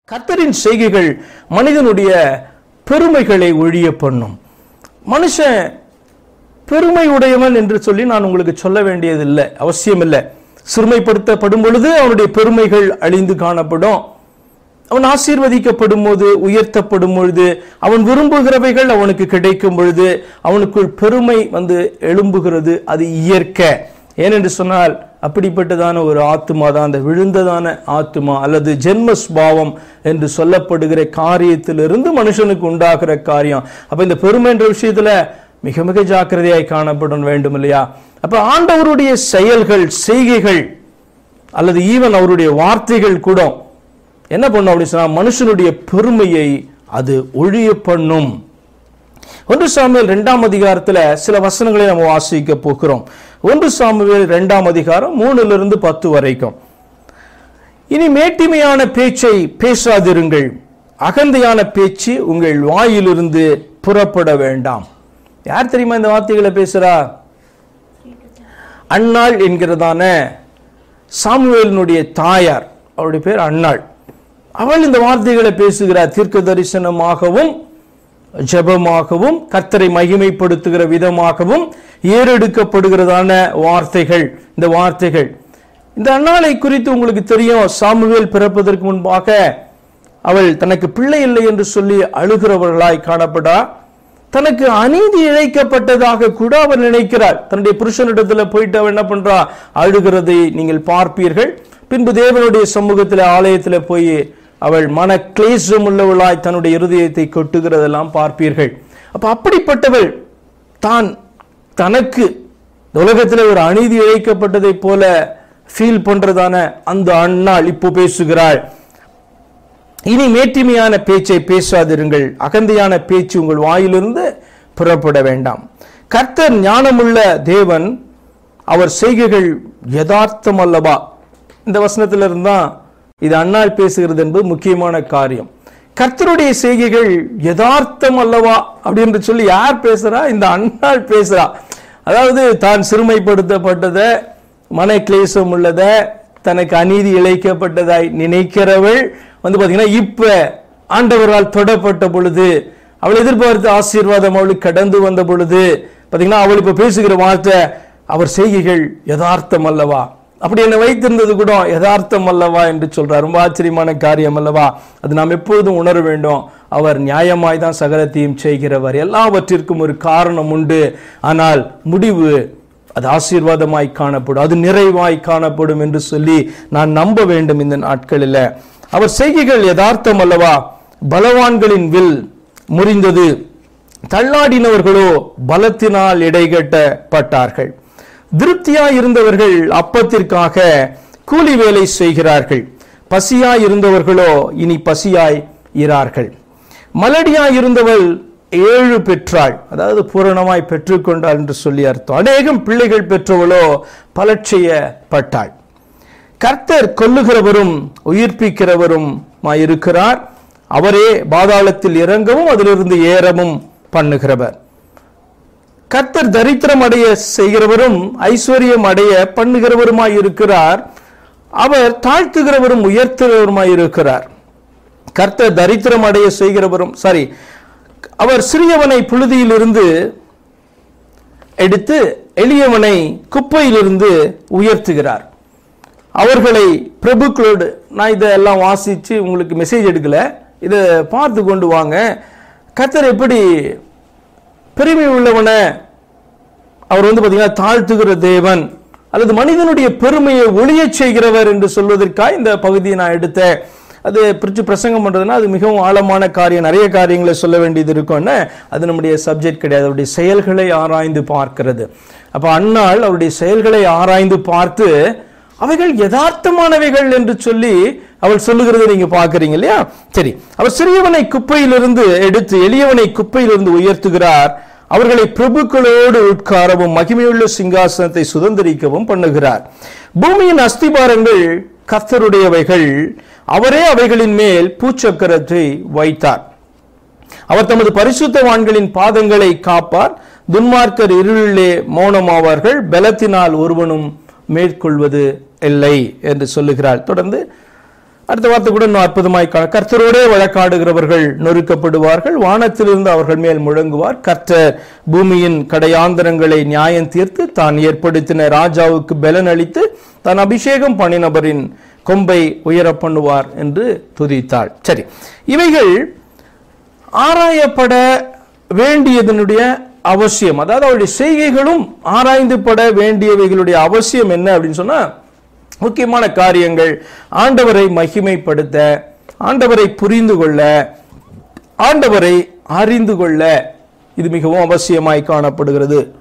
கர்த்தரின் செய்கைகள் மனிதனுடைய பெருமைகளை ஒழிய பண்ணும் மனுஷன் பெருமை உடையவன் என்று சொல்லி நான் உங்களுக்கு சொல்ல வேண்டியதில்லை அவசியம் இல்லை சிறுமைப்படுத்தப்படும் பொழுது அவனுடைய பெருமைகள் அழிந்து காணப்படும் அவன் ஆசீர்வதிக்கப்படும் போது உயர்த்தப்படும் பொழுது அவன் விரும்புகிறவைகள் அவனுக்கு கிடைக்கும் பொழுது அவனுக்குள் பெருமை வந்து எழும்புகிறது அது இயற்கை ஏனென்று சொன்னால் அப்படிப்பட்டதான ஒரு ஆத்மா தான் அந்த விழுந்ததான ஆத்மா அல்லது ஜென்ம ஸ்பாவம் என்று சொல்லப்படுகிற காரியத்திலிருந்து மனுஷனுக்கு உண்டாகிற காரியம் அப்ப இந்த பெருமை என்ற விஷயத்துல மிக மிக ஜாக்கிரதையாய் காணப்பட வேண்டும் இல்லையா அப்ப ஆண்டவருடைய செயல்கள் செய்கைகள் அல்லது ஈவன் அவருடைய வார்த்தைகள் கூட என்ன பண்ணும் அப்படின்னு சொன்னா மனுஷனுடைய பெருமையை அது ஒழிய பண்ணும் ஒன்று சாமுவேல் இரண்டாம் அதிகாரத்துல சில வசனங்களை நம்ம வாசிக்க போகிறோம் ஒன்று சாமுவேல் இரண்டாம் அதிகாரம் மூணுல இருந்து பத்து வரைக்கும் இனி மேட்டிமையான பேச்சை பேசாதிருங்கள் அகந்தையான பேச்சு உங்கள் வாயிலிருந்து புறப்பட வேண்டாம் யார் தெரியுமா இந்த வார்த்தைகளை பேசுறா அன்னாள் என்கிறதான சாமுவேலினுடைய தாயார் அவருடைய பேர் அன்னாள் அவள் இந்த வார்த்தைகளை பேசுகிறார் தீர்க்க தரிசனமாகவும் ஜெபமாகவும் கர்த்தரை மகிமைப்படுத்துகிற விதமாகவும் ஏறெடுக்கப்படுகிறதான வார்த்தைகள் இந்த வார்த்தைகள் இந்த அன்னாளை குறித்து உங்களுக்கு தெரியும் சாமுவேல் பிறப்பதற்கு முன்பாக அவள் தனக்கு பிள்ளை இல்லை என்று சொல்லி அழுகிறவர்களாய் காணப்படா தனக்கு அநீதி இழைக்கப்பட்டதாக கூட அவர் நினைக்கிறார் தன்னுடைய புருஷனிடத்துல போயிட்டு அவள் என்ன பண்றா அழுகிறதை நீங்கள் பார்ப்பீர்கள் பின்பு தேவனுடைய சமூகத்தில் ஆலயத்தில் போய் அவள் மன கிளேசம் உள்ளவளாய் தன்னுடைய இருதயத்தை கொட்டுகிறதெல்லாம் பார்ப்பீர்கள் அப்ப அப்படிப்பட்டவள் தான் தனக்கு இந்த உலகத்தில் ஒரு அநீதி இழைக்கப்பட்டதை போல ஃபீல் பண்றதான அந்த அண்ணாள் இப்போ பேசுகிறாள் இனி மேட்டிமையான பேச்சை பேசாதிருங்கள் அகந்தையான பேச்சு உங்கள் வாயிலிருந்து புறப்பட வேண்டாம் கர்த்தர் ஞானமுள்ள தேவன் அவர் செய்கைகள் யதார்த்தம் அல்லவா இந்த வசனத்துல இருந்தா இது அண்ணாள் பேசுகிறது என்பது முக்கியமான காரியம் கர்த்தருடைய செய்கைகள் யதார்த்தம் அல்லவா அப்படின்னு சொல்லி யார் பேசுறா இந்த அண்ணாள் பேசுறா அதாவது தான் சிறுமைப்படுத்தப்பட்டத மன கிளேசம் உள்ளத தனக்கு அநீதி இழைக்கப்பட்டதாய் நினைக்கிறவள் வந்து பாத்தீங்கன்னா இப்ப ஆண்டவரால் தொடப்பட்ட பொழுது அவள் எதிர்பார்த்த ஆசீர்வாதம் அவளுக்கு கடந்து வந்த பொழுது பாத்தீங்கன்னா அவள் இப்ப பேசுகிற வார்த்தை அவர் செய்கைகள் யதார்த்தம் அல்லவா அப்படி என்னை வைத்திருந்தது கூட யதார்த்தம் அல்லவா என்று சொல்றார் ரொம்ப ஆச்சரியமான காரியம் அல்லவா அது நாம் எப்பொழுதும் உணர வேண்டும் அவர் நியாயமாய் தான் சகலத்தையும் செய்கிறவர் எல்லாவற்றிற்கும் ஒரு காரணம் உண்டு ஆனால் முடிவு அது ஆசீர்வாதமாய் காணப்படும் அது நிறைவாய் காணப்படும் என்று சொல்லி நான் நம்ப வேண்டும் இந்த நாட்களில் அவர் செய்கைகள் யதார்த்தம் அல்லவா பலவான்களின் வில் முறிந்தது தள்ளாடினவர்களோ பலத்தினால் இடைகட்டப்பட்டார்கள் திருப்தியாய் இருந்தவர்கள் அப்பத்திற்காக கூலி வேலை செய்கிறார்கள் பசியாய் இருந்தவர்களோ இனி பசியாய் இரார்கள் மலடியாய் இருந்தவள் ஏழு பெற்றாள் அதாவது பூரணமாய் பெற்றுக்கொண்டாள் என்று சொல்லி அர்த்தம் அநேகம் பிள்ளைகள் பெற்றவளோ பலட்செய்யப்பட்டாள் கர்த்தர் கொல்லுகிறவரும் உயிர்ப்பிக்கிறவரும் இருக்கிறார் அவரே பாதாளத்தில் இறங்கவும் அதிலிருந்து ஏறவும் பண்ணுகிறவர் கர்த்தர் தரித்திரம் அடைய செய்கிறவரும் ஐஸ்வர்யம் அடைய பண்ணுகிறவருமாய் இருக்கிறார் அவர் தாழ்த்துகிறவரும் உயர்த்துகிறவருமாய் இருக்கிறார் கர்த்தர் தரித்திரம் அடைய செய்கிறவரும் சாரி அவர் சிறியவனை புழுதியிலிருந்து எடுத்து எளியவனை குப்பையிலிருந்து உயர்த்துகிறார் அவர்களை பிரபுக்களோடு நான் இதெல்லாம் வாசித்து உங்களுக்கு மெசேஜ் எடுக்கல இதை பார்த்து கொண்டு வாங்க கர்த்தர் எப்படி பெருமை உள்ளவனை அவர் வந்து பார்த்தீங்கன்னா தாழ்த்துகிற தேவன் அல்லது மனிதனுடைய பெருமையை ஒளியச் செய்கிறவர் என்று சொல்வதற்காக இந்த பகுதியை நான் எடுத்தேன் அது பிரித்து பிரசங்கம் பண்ணுறதுனா அது மிகவும் ஆழமான காரியம் நிறைய காரியங்களை சொல்ல வேண்டியது இருக்கும்னு அது நம்முடைய சப்ஜெக்ட் கிடையாது அவருடைய செயல்களை ஆராய்ந்து பார்க்கிறது அப்போ அன்னாள் அவருடைய செயல்களை ஆராய்ந்து பார்த்து அவைகள் யதார்த்தமானவைகள் என்று சொல்லி அவள் சொல்லுகிறதை நீங்க பார்க்கறீங்க இல்லையா சரி அவர் சிறியவனை குப்பையிலிருந்து எடுத்து எளியவனை குப்பையிலிருந்து உயர்த்துகிறார் அவர்களை பிரபுக்களோடு உட்காரவும் மகிமையுள்ள சிங்காசனத்தை சுதந்திரிக்கவும் பண்ணுகிறார் பூமியின் அஸ்திபாரங்கள் கர்த்தருடையவைகள் அவரே அவைகளின் மேல் பூச்சக்கரத்தை வைத்தார் அவர் தமது பரிசுத்தவான்களின் பாதங்களை காப்பார் துன்மார்க்கர் இருளிலே மௌனமாவார்கள் பலத்தினால் ஒருவனும் மேற்கொள்வது இல்லை என்று சொல்லுகிறார் தொடர்ந்து அடுத்த வார்த்தை கூட இன்னும் அற்புதமாய் காண கர்த்தரோடே வழக்காடுகிறவர்கள் நொறுக்கப்படுவார்கள் வானத்திலிருந்து அவர்கள் மேல் முழங்குவார் கர்த்தர் பூமியின் கடையாந்தரங்களை நியாயம் தீர்த்து தான் ஏற்படுத்தின ராஜாவுக்கு பலன் அளித்து தான் அபிஷேகம் பண்ணினபரின் கொம்பை உயர பண்ணுவார் என்று துதித்தாள் சரி இவைகள் ஆராயப்பட வேண்டியதனுடைய அவசியம் அதாவது அவருடைய செய்கைகளும் ஆராய்ந்து பட வேண்டியவைகளுடைய அவசியம் என்ன அப்படின்னு சொன்னா முக்கியமான காரியங்கள் ஆண்டவரை மகிமைப்படுத்த ஆண்டவரை புரிந்து கொள்ள ஆண்டவரை அறிந்து கொள்ள இது மிகவும் அவசியமாய் காணப்படுகிறது